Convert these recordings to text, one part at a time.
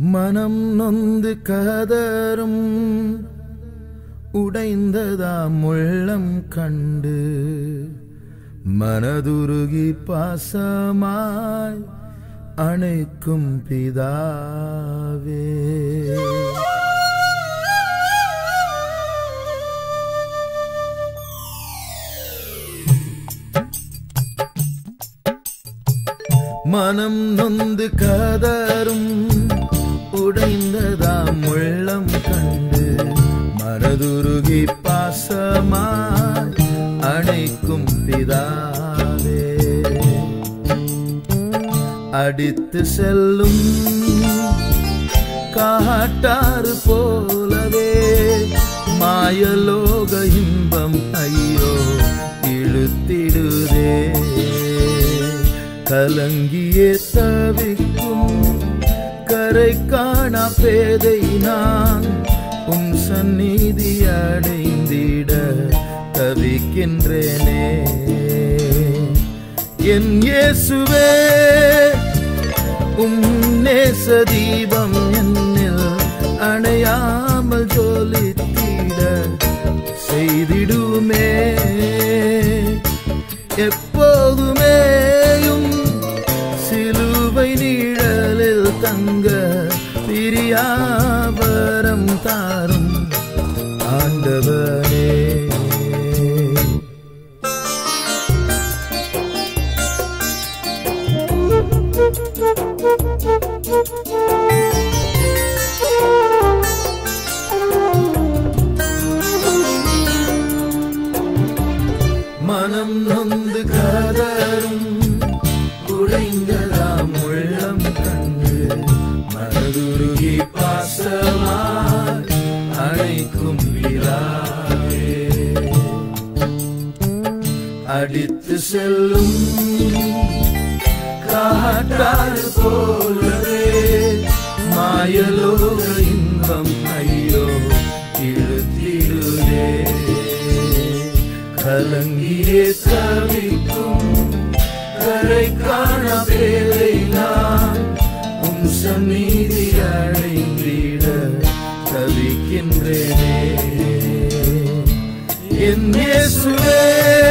மனம் நொந்து கதரும் உடைந்ததாம் உள்ளம் கண்டு மனதுருகி பாசமாய் அணைக்கும் பிதாவே மனம் நொந்து கதரும் உடைந்ததாம் உள்ளம் கண்டு மனதுருகி பாசமாய் அணைக்கும் பிதாவே அடித்து செல்லும் காட்டாறு போலவே மாயலோக இன்பம் ஐயோ இழுத்திடுதே கலங்கியே தவிக்கும் கரை காணா பேதை நான் உம் சந்நிதி அடைந்திட தவிக்கின்றேனே என் இயேசுவே உம் நேச தீபம் என்னில் அணையாமல் ஜொலித்திட செய்திடுமே எப்போதுமேயும் சிலுவை நிழலில் தங்க பிரியாவரம் தாரும் ஆண்டவனே மனம் நொந்து கதரும் உடைந்ததாம் உள்ளம் கண்டு மனதுருகி பாசமாய் அழைக்கும் விழாவே அடித்து செல்லும் காட்டாறு போலவே மாயலோக இன்பம் ஐயோ இழுத்திடுதே கலங்கியே தவிக்கும் கரை காண பேரை நான் உன் சந்நிதி அடைந்திட தவிக்கின்றேனே என் இயேசுவே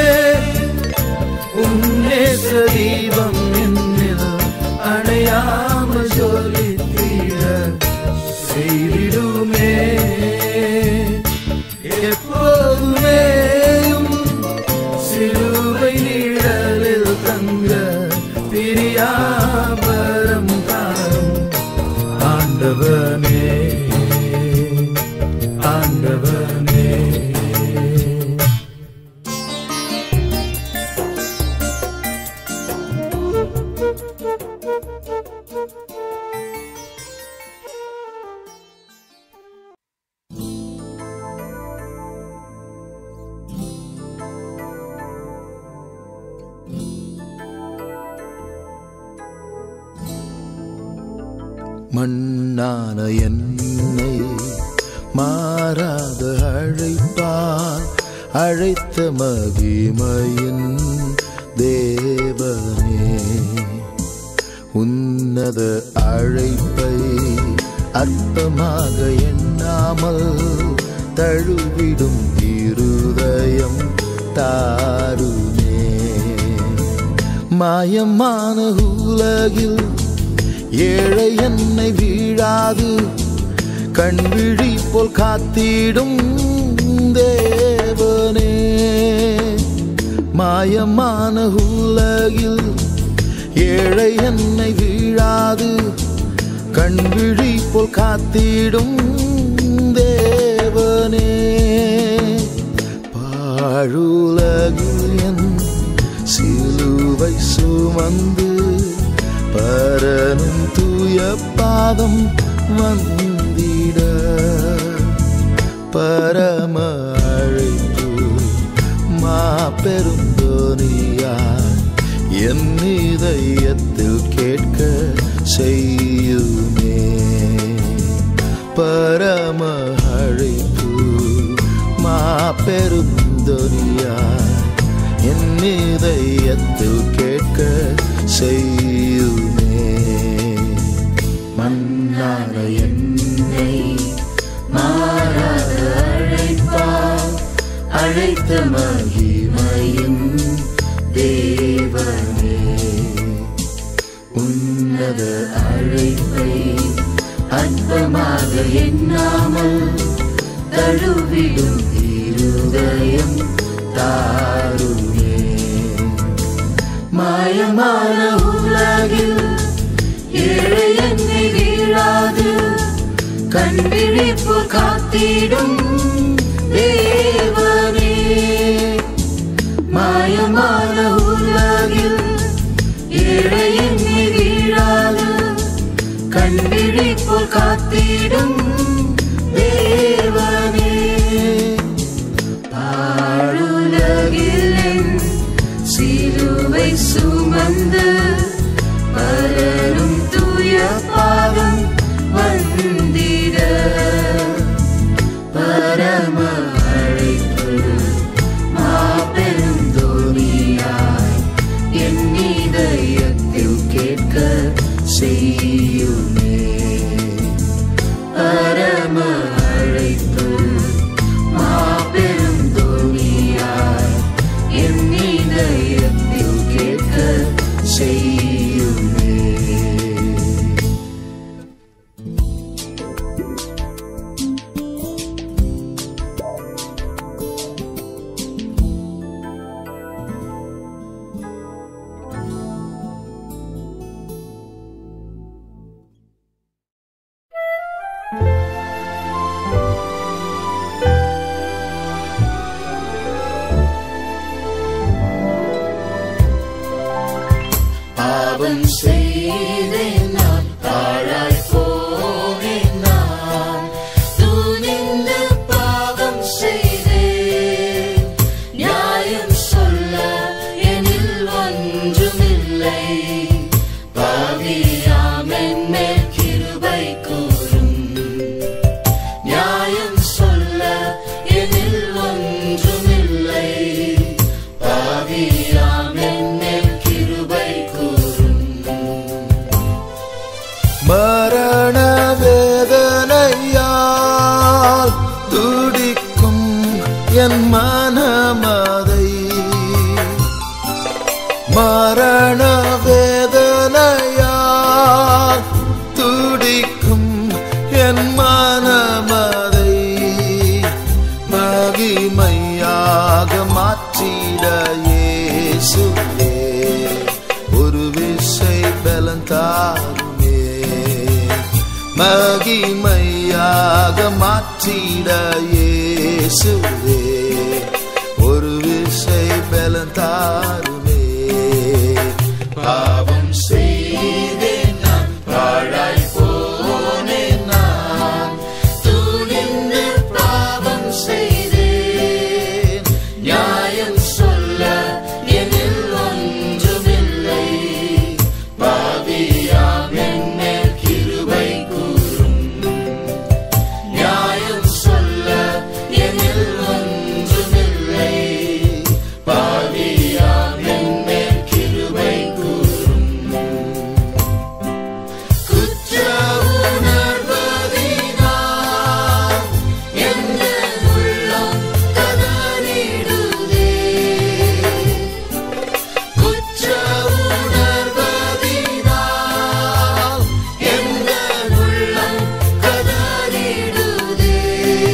உன் நேச தீபம் என்னில் அணையாமல் ஜொலித்திட செய்திடுமே எப்போதுமேயும் சிலுவை நிழலில் தங்க பிரியாபரம் தாரும் ஆண்டவனே ஆண்டவனே மண்ணான என்னை மாறாத அழைப்பார் அழைத்த மகிமையின் தேவனே உன்னத அழைப்பை அற்பமாக எண்ணாமல் தழுவிடும் இருதயம் தாருமே மாயமான உலகில் ஏழை என்னை வீழாது கண்விழி போல் காத்திடும் தேவனே மாயமான உலகில் ஏழை என்னை வீழாது கண்விழி போல் காத்திடும் தேவனே பாழுலகில் என் சிலுவை சுமந்து பரனும் தூய பாதம் வந்திட பரம அழைப்பு மாபெரும் தோனியாய் என் இதயத்தில் கேட்க செய்யுமே பரம அழைப்பு மாபெரும் தோனியாய் என் இதயத்தில் கேட்க செய்யுமே மண்ணான மகிமையின் தேவனே உன்னத அழைப்பை அற்பமாக எண்ணாமல் தழுவிடும் இருதயம் தாருமே மாயமான உலகில் ஏழை என்னை வீழாது கண்விழிப்பு காத்திடும் தேவனே மாயமான உலகில் ஏழை என்னை வீழாது கண்விழிப்பு காத்திடும் தேவனே பாழுலகில் என் சிலுவை சுமந்து பலரும் தூய பாதம் வந்திட பரம அழைப்பு மாபெரும் தோனியாய் என் இதயத்தில் கேட்க செய்யுமே பரம அழைப்பு மாபெரும் தோனியாய் என் இதயத்தில் கேட்க செய்யுமே பாவம் செய்தேன் நான் பாழாய் போனேன் நான் துணிந்து பாவம் செய்தேன் நியாயம் சொல்ல எனில் ஒன்றுமில்லை பாவியாம் என் மேல் கிருபை கூறும் நியாயம் சொல்ல எனில் ஒன்றுமில்லை பாவியாம் என் மேல் கிருபை கூறும் மரண வேதனையால் துடிக்கும் என் மனமதை மரண வேதனையால் துடிக்கும் என் மனமதை மகிமையாக மாற்றிட இயேசுவே ஒரு விசை பலன் தாருமே மகிமையாக மாற்றிட இயேசுவே ஒரு விசை பலன் தாருமே பாவம் செய்தேன் நான் பாழாய் போனேன் நான் துணிந்து பாவம் செய்தேன் நியாயம் சொல்ல எனில் ஒன்றுமில்லை பாவியாம் என் மேல் கிருபை கூறும் நியாயம் சொல்ல எனில் ஒன்றுமில்லை பாவியாம் என் மேல் கிருபை கூறும் குற்ற உணர்வதினால் எந்த உள்ளம் கதறிடுதே குற்ற உணர்வதினால் எந்த உள்ளம் கதறிடுதே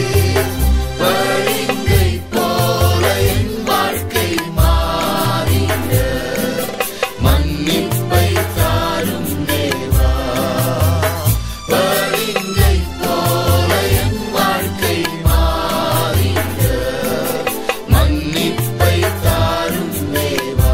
வழிங்கை போல என் வாழ்க்கை மாறிட மன்னிப்பை தாரும் தேவா வழிங்கை போல என் வாழ்க்கை மாறிட மன்னிப்பை தாரும் தேவா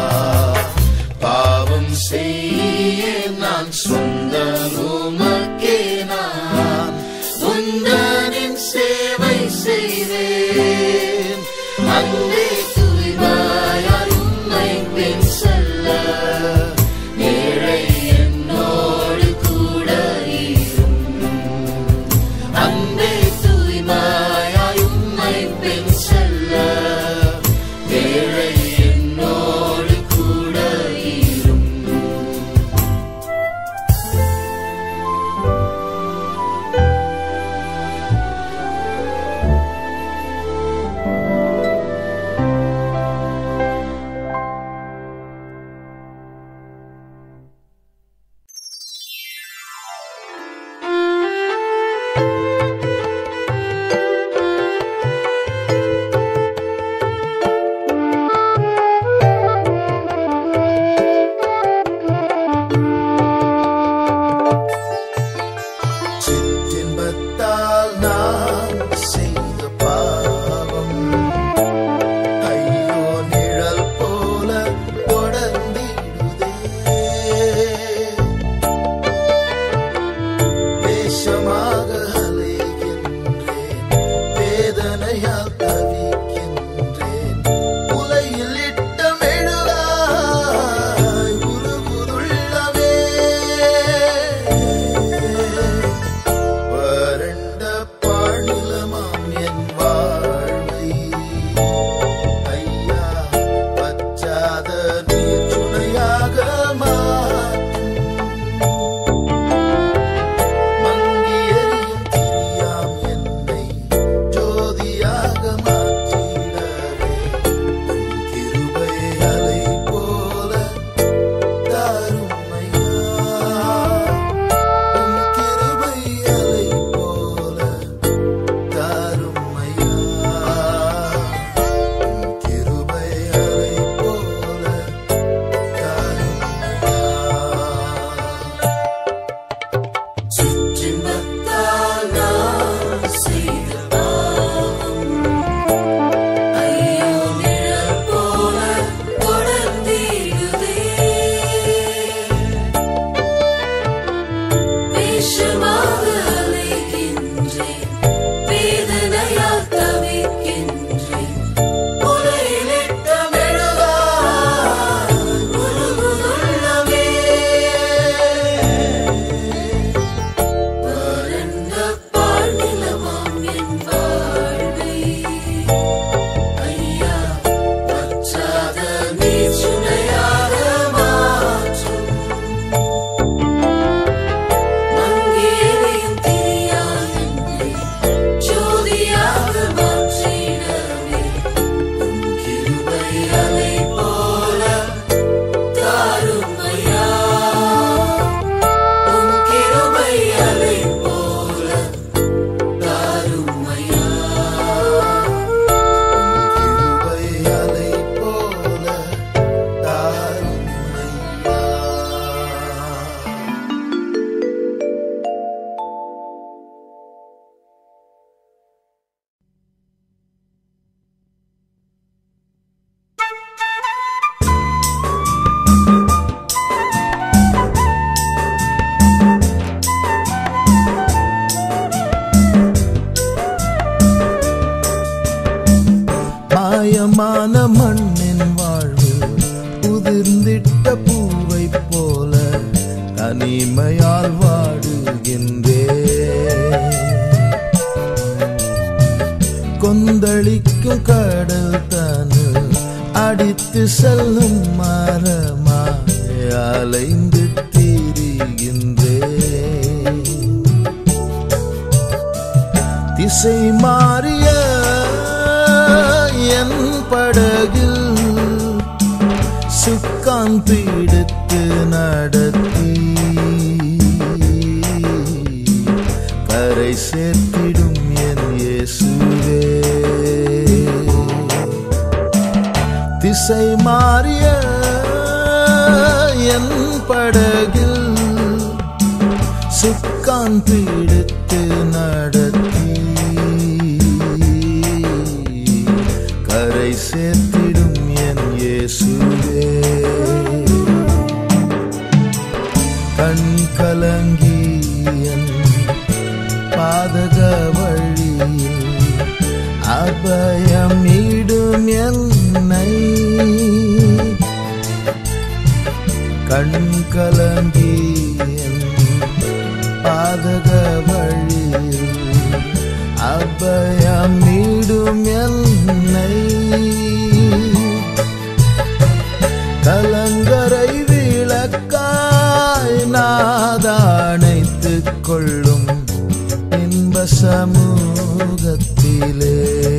பாவம் செய்ய நான் சொந்த உமக்கே நான் உந்தனின் சேவை செய்வேன் அன்பே தூய்வாயால் உம்மை பின் செல்ல ஏழை என்னோடு கூட இரும் அன்பே தூய்வாயால் உம்மை பின் செல்ல ஏழை என்னோடு கூட இரும் விஷமாக அலைகின்றேன் வேதனையால் தவிக்கின்றேன் உலையில் இட்ட மெழுகாய் உருகுதுள்ளவே வறண்ட பாழ்நிலமாம் என் வாழ்வை ஐயா பச்சாத நீர் துணையாக மங்கி எரியும் திரியாம் என்னை ஜோதியாக மாற்றிடவே கிருபை அலை போல தாருமையா உம் கிருபை அலை போல தாருமையா உம் கிருபை அலை போல தாருமையா சிற்றின்பத்தால் நான் செய்த பாவம் ஐயோ நிழல் போல தொடர்ந்திடுதே விஷமாக அலைகின்றேன் வேதனையால் தவிக்கின்றேன் உலையிலிட்ட மெழுகாய் உருகுதுள்ளவே வறண்ட பாழ்நிலமாம் என் வாழ்வை ஐயா வற்றாத நீர் சுனையாக மாற்றும் மங்கேறியும் திரியாய் என்னை ஜோதியாக மாற்றிடவே உம் கிருபை அலை போல தாரும் ஐயா உம் கிருபை அலை போல தாரும் ஐயா கிருபை அலை போல தாருமையா மாயமான மண்ணின் வாழ்வில் உதிர்ந்திட்ட பூவை போல தனிமையால் வாடுகின்றே கொந்தளிக்கும் கடல் தனு அடித்து செல்லும் மரமாய் அலைந்து திரிகின்றே திசை மாறிய என் படகில் சுக்கான் பீடித்து நடத்தி கரை சேர்த்திடும் என் இயேசுவே திசை மாறிய என் படகில் சுக்கான் பீடித்து நடத்தி கரை சேர்த்திடும் என் இயேசுவே கண் கலங்கி என் பாதக வழியில் அபயம் இடும் என்னை கண் கலங்கி என் பாதக வழியில் அபயம் இடும் என்னை கலங்கரை விளக்காய் நாதானைத்துக் கொள்ளும் இன்ப சமூகத்திலே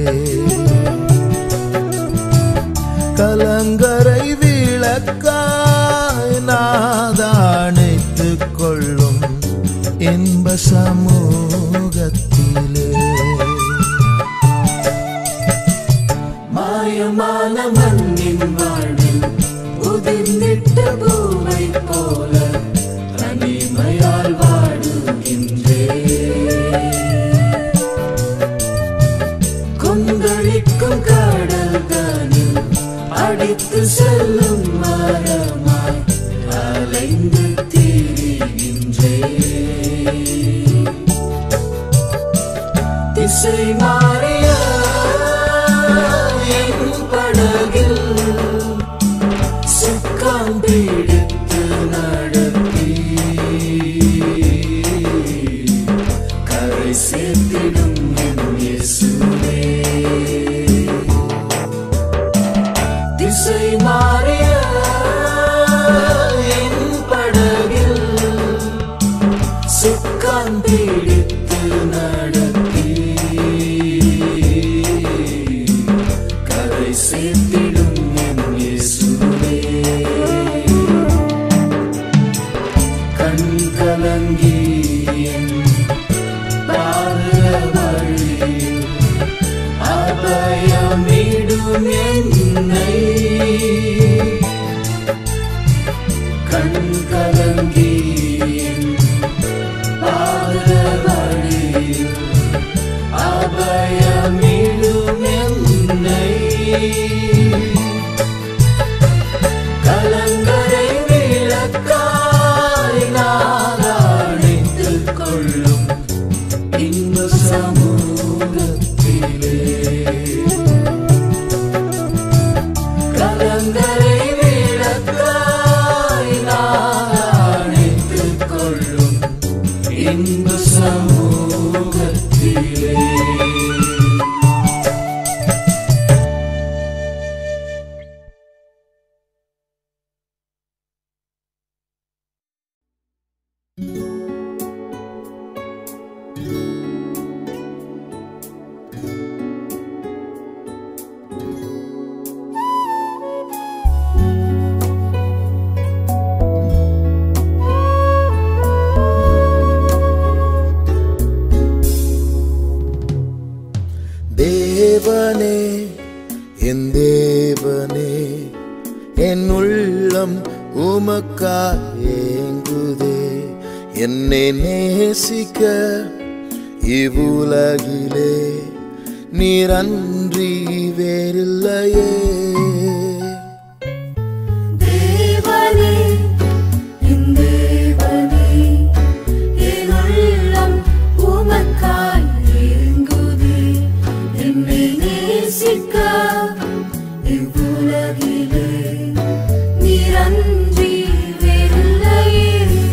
கலங்கரை விளக்காய் நாதானைத்துக் கொள்ளும் இன்ப சமூகத்திலே மாயமான மண்ணின் வாழ்வில் உதிர்ந்திட்ட பூவை போல தனிமையால் வாடுகின்றே கொந்தளிக்கும் கடல் தனில் அடித்து செல்லும் மரமாய் அலைந்து திரிகின்றே திசை மாறிய என் படகில் சுக்கம் பிடித்து நடத்தி கரை சேர்த்திடும் என் இயேசுவே திசை மாறிய என் படகில் சுக்கம் பிடித்து நடத்தி கரை சேர்த்திடும் என் இயேசுவே கண் கலங்கி என் பாத வழியில் அபயமிடும் என்னை கண் கலங்கி என் பாத வழியில் அபயமிடும் என்னை கலங்கரை விளக்காய் நான் அணைத்துக் கொள்ளும் இன்ப சமூகத்திலே கலங்கரை விளக்காய் நான் அணைத்துக் கொள்ளும் இன்ப சமூகத்திலே தேவனே என் தேவனே என் உள்ளம் உமக்காய் ஏங்குதே என்னை நேசிக்க இவ்வுலகிலே நீரன்றி வேறில்லையே தேவனே என் தேவனே என் உள்ளம் உமக்காய் ஏங்குதே என்னை நேசிக்க இவ்வுலகிலே நீரன்றி வேறில்லையே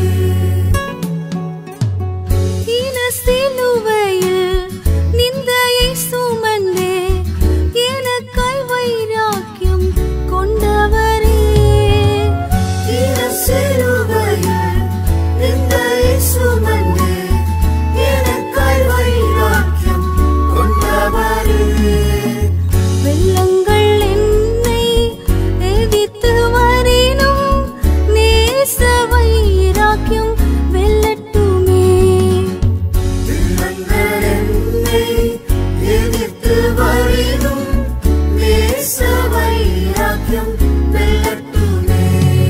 ஈன சிலுவையில் நிந்தையை சுமந்தே எனக்காய் வைராக்கியம் கொண்டவரே ஈன சிலுவையில் நிந்தையை சுமந்தே எனக்காய் வைராக்கியம் கொண்டவரே வெள்ளங்கள் என்னை எதிர்த்து வரினும் நேச வைராக்கியம் வெல்லட்டுமே வெள்ளங்கள் என்னை எதிர்த்து வரினும் நேச வைராக்கியம் வெல்லட்டுமே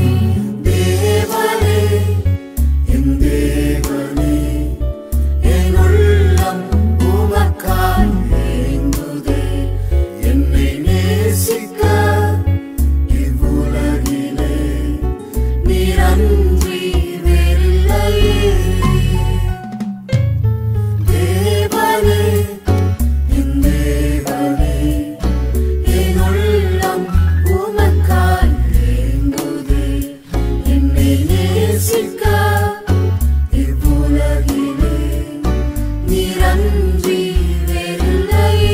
தேவனே என் தேவனே என் உள்ளம் உமக்காய் ஏங்குதே என்னை நேசிக்க இவ்வுலகிலே நீரன்றி வேறில்லையே தேவனே என் தேவனே என் உள்ளம் உமக்காய் ஏங்குதே என்னை நேசிக்க இவ்வுலகிலே நீரன்றி வேறில்லையே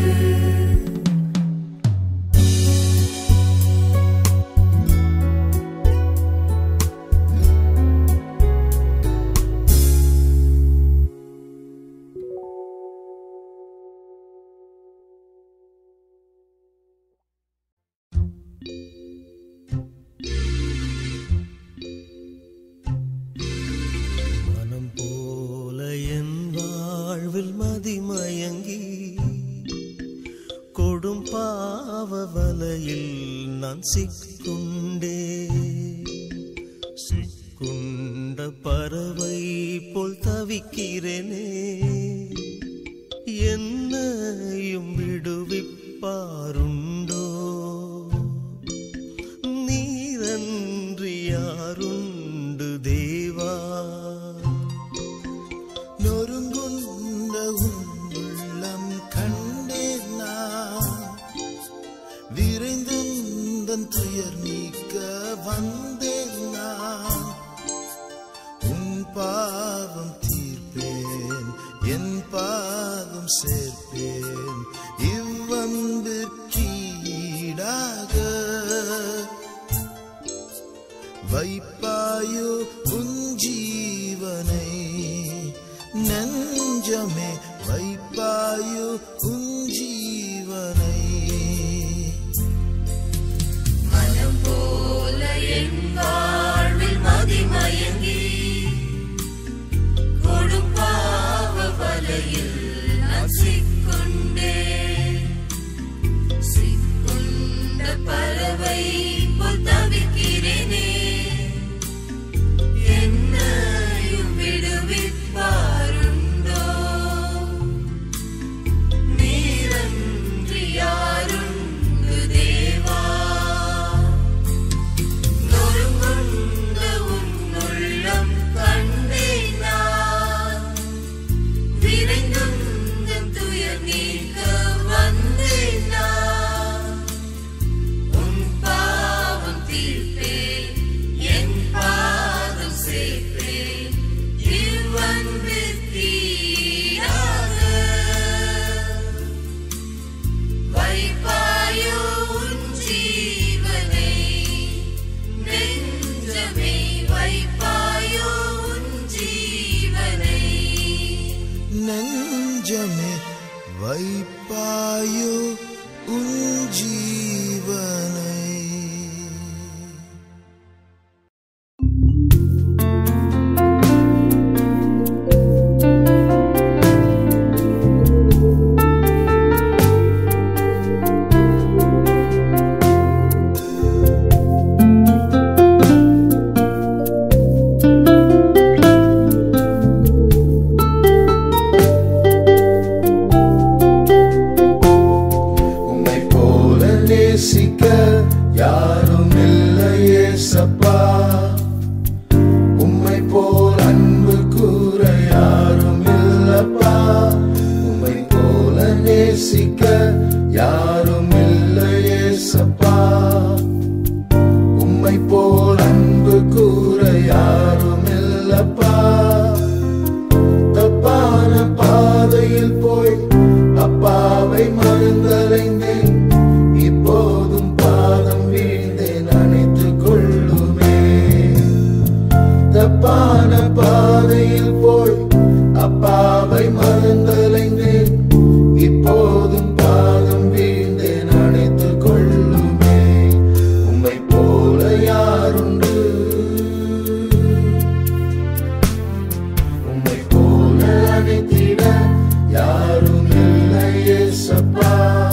மனம் போல என் வாழ்வில் மதிமயங்கி கொடும் பாவ வலையில் நான் சிக்குண்டே சிக்குண்ட பறவை போல் தவிக்கிறேனே என்னையும் விடுவிப்பாருண்டோ நீரன்றி யாருண்டு தேவா நொறுங்குண்ட உன் உள்ளம் பாவம் தீர்ப்பேன் என் பாதம் சேர்ப்பேன் இவ்வன்பிற்கீடாக வைப்பாயோ உஞ்சீவனை நெஞ்சமே வைப்பாயோ உஞ்சீவனை மனம் போல என் வாழ்வில் மதிமயங்கி கொடுப்பாவ வலையில் நான் சிக்கொண்டேன் சிக்கொண்ட பறவை போல் தவிக்கிறேனே என்னையும் விடுவிப்பாருண்டோ நீரன்றி யாருண்டு தேவா நொறுங்குண்ட உன்னுள்ளம் கண்டேன் நான். விரைந்துந்தன் துயர் நீக்க வந்தேன் நான். உன் பாவம் தீர்ப்பேன், என் பாதம் சேர்ப்பேன், இவ்வன்பிற்கீடாக. வைப்பாயோ உன் ஜீவனை நெஞ்சமே வைப்பாயோ உன் ஜீவனை நெஞ்சமே வைப்பாயோ உஞ்சீவனை உம்மை போல நேசிக்க யாரும் இல்லையே சப்பா உம்மை போல் அன்பு கூற யாரும் இல்லப்பா உம்மை போல நேசிக்க யாரும் இல்லையே சப்பா உம்மை போல் அன்பு கூற யாரும் இல்லப்பா தப்பான பாதையில் போய் அப்பாவை மறந்தலைந்தேன் இப்போதும் பாதம் வீழ்ந்தேன் அணைத்துக் கொள்ளுமே தப்பான பாதையில் போய் அப்பாவை மறந்தலைந்தேன் இப்போதும் பாதம் வீழ்ந்தேன் அணைத்துக் கொள்ளுமே உம்மை போல யாருண்டு உம்மை போல அணைத்திட யாரும் இல்லையே சப்பா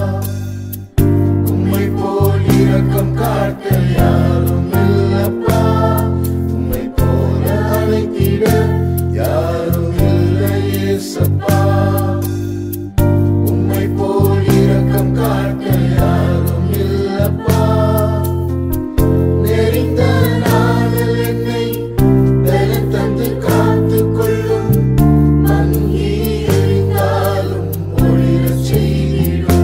உம்மை போல் இரக்கம் காட்ட யாரும் இல்லப்பா உம்மை போல அணைத்திட யாரும் இல்லையே சப்பா உம்மை போல் இரக்கம் காட்ட யாரும் இல்லப்பா நெறிந்த நாளில் என்னை பலன் தந்து காத்துக் கொள்ளும் மங்கி எறிந்தாலும் ஒளிரச் செய்திடும்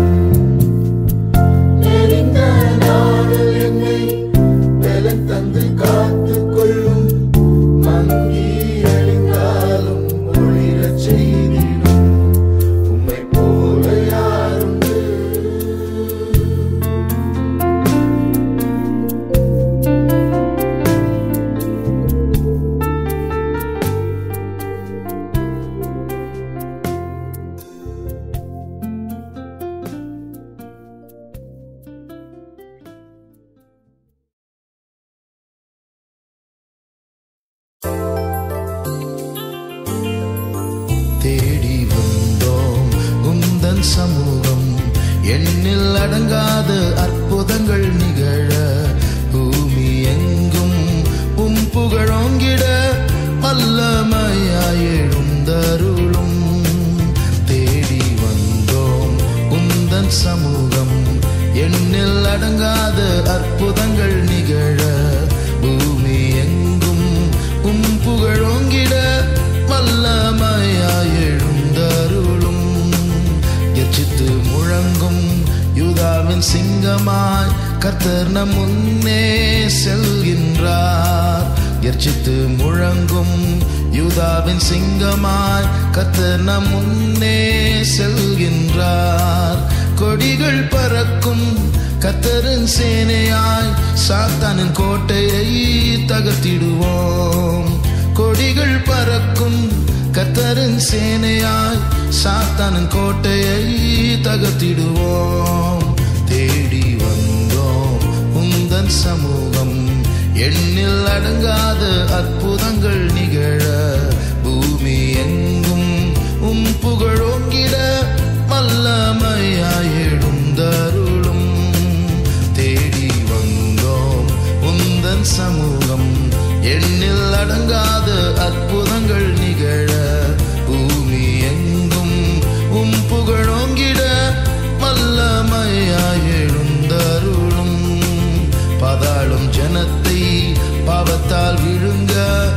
நெறிந்த நாளில் என்னை பலன் தந்து காத்துக் கொள்ளும் மங்கி எறிந்தாலும் ஒளிரச் செய்திடும் உம்மை போல யாருண்டு தேடி வந்தோம் உந்தன் சமூகம் எண்ணில் அடங்காத அற்புதங்கள் நிகழ பூமி எங்கும் உம் புகழோங்கிட வல்லமையாய் எழுந்தருளும் தேடி வந்தோம் உந்தன் சமூகம் எண்ணில் அடங்காத அற்புதங்கள் நிகழ பூமி எங்கும் உம் புகழோங்கிட வல்லமையாய் எழுந்தருளும் எச்சித்து முழங்கும் யூதாவின் சிங்கமாய் கர்த்தர் நம் முன்னே செல்கின்றார் எர்ச்சித்து முழங்கும் யூதாவின் சிங்கமாய் கர்த்தர் நம் முன்னே செல்கின்றார் கொடிகள் பறக்கும் கத்தரின் சேனையாய் சாத்தானின் கோட்டையை தகர்த்திடுவோம் கொடிகள் பறக்கும் கத்தரின் சேனையாய் சாத்தானின் கோட்டையை தகர்த்திடுவோம் தேடி வந்தோம் உந்தன் சமூகம் எண்ணில் அடங்காத அற்புதங்கள் நிகழ பூமி எங்கும் உம் புகழோங்கிட வல்லமையாய் எழுந்தருளும் தேடி வந்தோம் உந்தன் சமூகம் எண்ணில் அடங்காத அற்புதங்கள் நிகழ பூமி எங்கும் உம் புகழோங்கிட வல்லமையாய் எழுந்தருளும் பாதாளும் ஜனத்தை பாவத்தால் விழுங்க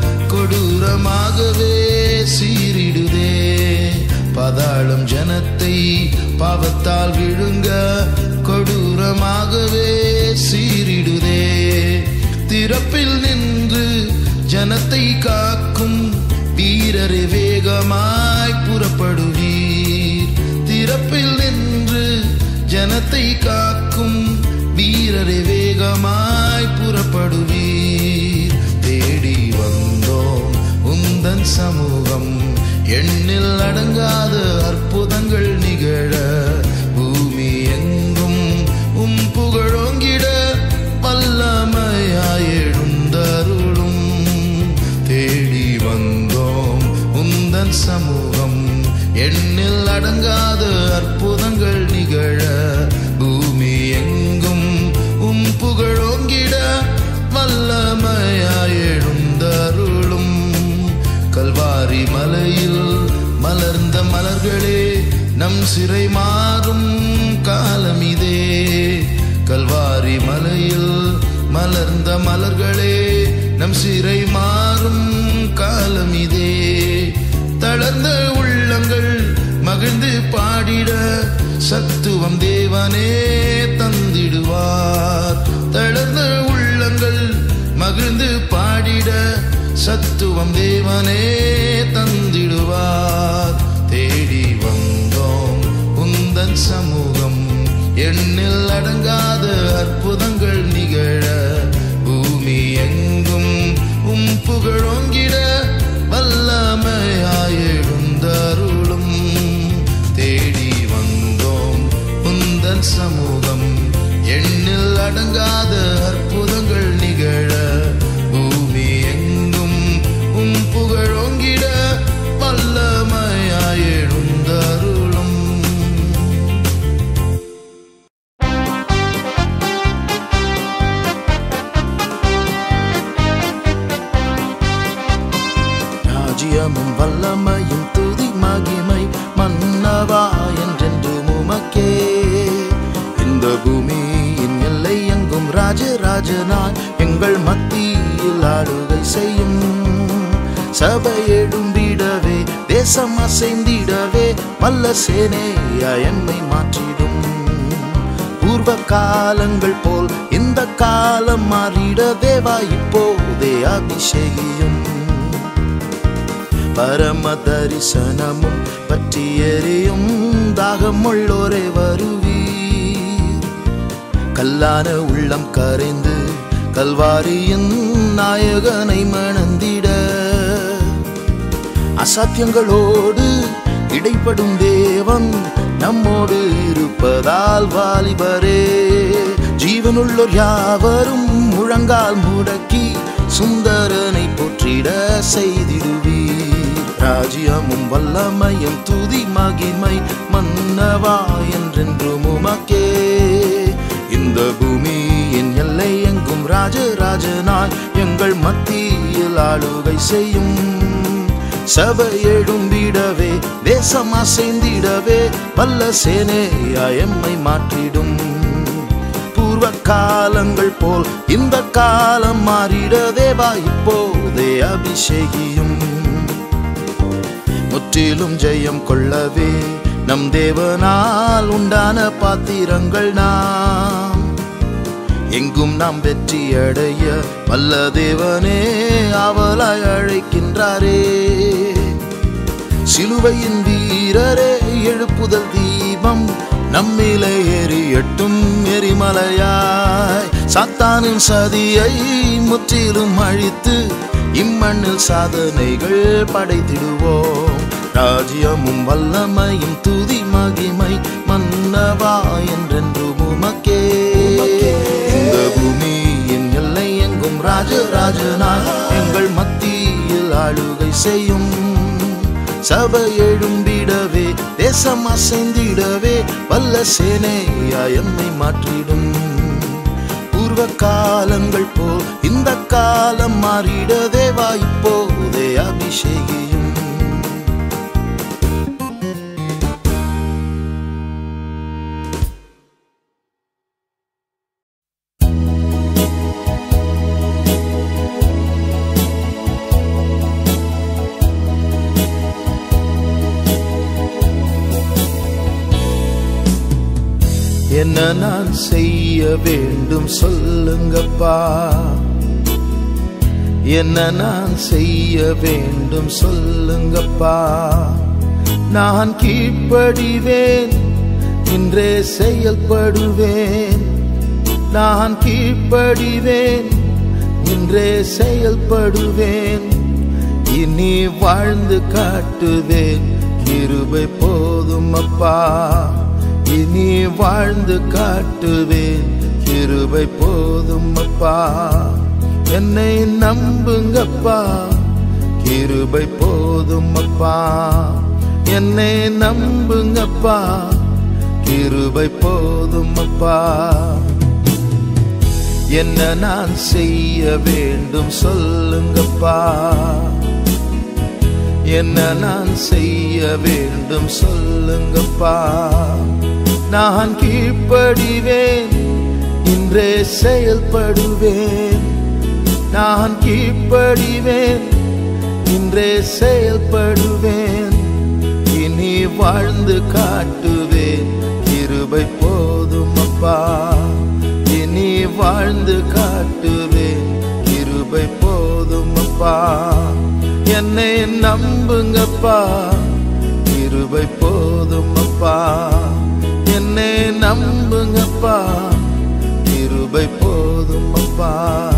கொடூரமாகவே சீரிடுதே பாதாளும் ஜனத்தை பாவத்தால் விழுங்க கொடூரமாகவே சீரிடுதே திறப்பில் நின்று ஜனத்தை காக்கும் வீரரை வேகமாய் புறப்படுவீர் திறப்பில் நின்று ஜனத்தை காக்கும் வீரரை வேகமாய் புறப்படுவீர் தேடி வந்தோம் உந்தன் சமூகம் எண்ணில் அடங்காத அற்புதங்கள் நிகழ பூமி எங்கும் உம் புகழோங்கிட வல்லமையாய் எழுந்தருளும் தேடி வந்தோம் உந்தன் சமூகம் எண்ணில் அடங்காத அற்புதங்கள் நிகழ பூமி எங்கும் உம் புகழோங்கிட வல்லமையாய் எழுந்தருளும் கல்வாரி மலையில் மலர்ந்த மலர்களே நம் சிறை மாறும் காலமிதே கல்வாரி மலையில் மலர்ந்த மலர்களே நம் சிறை மாறும் காலமிதே தளர்ந்த உள்ளங்கள் மகிழ்ந்து பாடிட சத்துவம் தேவனே தந்திடுவார் தளர்ந்த உள்ளங்கள் மகிழ்ந்து பாடிட சத்துவம் தேவனே தந்திடுவார் தேடி வந்தோம் உந்தன் சமூகம் எண்ணில் அடங்காத அற்புதங்கள் நிகழ பூமி எங்கும் உம் புகழோங்கிட வல்லமையாய் எழுந்தருளும் தேடி வந்தோம் உந்தன் சமூகம் எண்ணில் அடங்காத அற்புதங்கள் நிகழ பூமி எங்கும் உம் புகழோங்கிட வல்லமையாய் எழுந்தருளும் ராஜ்யமும் வல்லமையும் துதி மகிமை மன்னவா என்றென்று உமக்கே இந்த பூமியின் எல்லை எங்கும் ராஜராஜனாய் எங்கள் மத்தியில் ஆளுகை செய்யும் சபை எழும்பிடவே தேசம் அசைந்திடவே வல்ல சேனையா என்னை மாற்றிடும் பூர்வ காலங்கள் போல் இந்த காலம் மாறிட தேவா இப்போதே அபிஷேகியும் பரம தரிசனமும் பற்றி எரியும் தாகம் உள்ளோரே வருவீர் கல்லான உள்ளம் கரைந்து கல்வாரியின் நாயகனை மணந்திட அசாத்தியங்களோடு இடைப்படும் தேவன் நம்மோடு இருப்பதால் வாலிபரே ஜீவனுள்ளோர் யாவரும் முழங்கால் முடக்கி சுந்தரனை போற்றிட செய்திடுவீர் ராஜ்யமும் வல்லமையும் துதி மகிமை மன்னவா என்றென்றும் உமக்கே இந்த பூமியின் எல்லை எங்கும் ராஜராஜனாய் எங்கள் மத்தியில் ஆளுகை செய்யும் சபை எழும்பிடவே தேசம் அசைந்திடவே வல்ல சேனையா எம்மை மாற்றிடும் பூர்வ காலங்கள் போல் இந்த காலம் மாறிட தேவா இப்போதே அபிஷேகியும் முற்றிலும் ஜெயம் கொள்ளவே நம் தேவனால் உண்டான பாத்திரங்கள் நாம் எங்கும் நாம் வெற்றி அடைய வல்ல தேவனே அவளாய் அழைக்கின்றாரே சிலுவையின் வீரரே எழுப்புதல் தீபம் நம்மிலே எரியட்டும் எரிமலையாய் சாத்தானின் சதியை முற்றிலும் அழித்து இம்மண்ணில் சாதனைகள் படைத்திடுவோம் ராஜ்யமும் வல்லமையும் துதி மகிமை மன்னவா என்றென்றும் உமக்கே இந்த பூமியின் எல்லை எங்கும் ராஜராஜனாய் எங்கள் மத்தியில் ஆளுகை செய்யும் சபை எழும்பிடவே தேசம் அசைந்திடவே வல்ல சேனையா எம்மை மாற்றிடும் பூர்வ காலங்கள் போல் இந்த காலம் மாறிட தேவா இப்போதே அபிஷேகியும் என்ன நான் செய்ய வேண்டும் சொல்லுங்கப்பா என்ன நான் செய்ய வேண்டும் சொல்லுங்கப்பா நான் கீழ்ப்படிவேன் இன்றே செயல்படுவேன் நான் கீழ்ப்படிவேன் இன்றே செயல்படுவேன் இனி வாழ்ந்து காட்டுவேன் கிருபை போதும் அப்பா இனி வாழ்ந்து காட்டுவேன் கிருபை போதும் அப்பா என்னை நம்புங்கப்பா கிருபை போதும் அப்பா என்னை நம்புங்கப்பா கிருபை போதும் அப்பா என்ன நான் செய்ய வேண்டும் சொல்லுங்கப்பா என்ன நான் செய்ய வேண்டும் சொல்லுங்கப்பா நான் கீழ்ப்படிவேன் இன்றே செயல்படுவேன் நான் கீழ்ப்படிவேன் இன்றே செயல்படுவேன் இனி வாழ்ந்து காட்டுவேன் கிருபை போதும் அப்பா இனி வாழ்ந்து காட்டுவேன் கிருபை போதும் அப்பா என்னை நம்புங்கப்பா கிருபை போதும் அப்பா என்னை நம்புங்கப்பா கிருபை போதும் அப்பா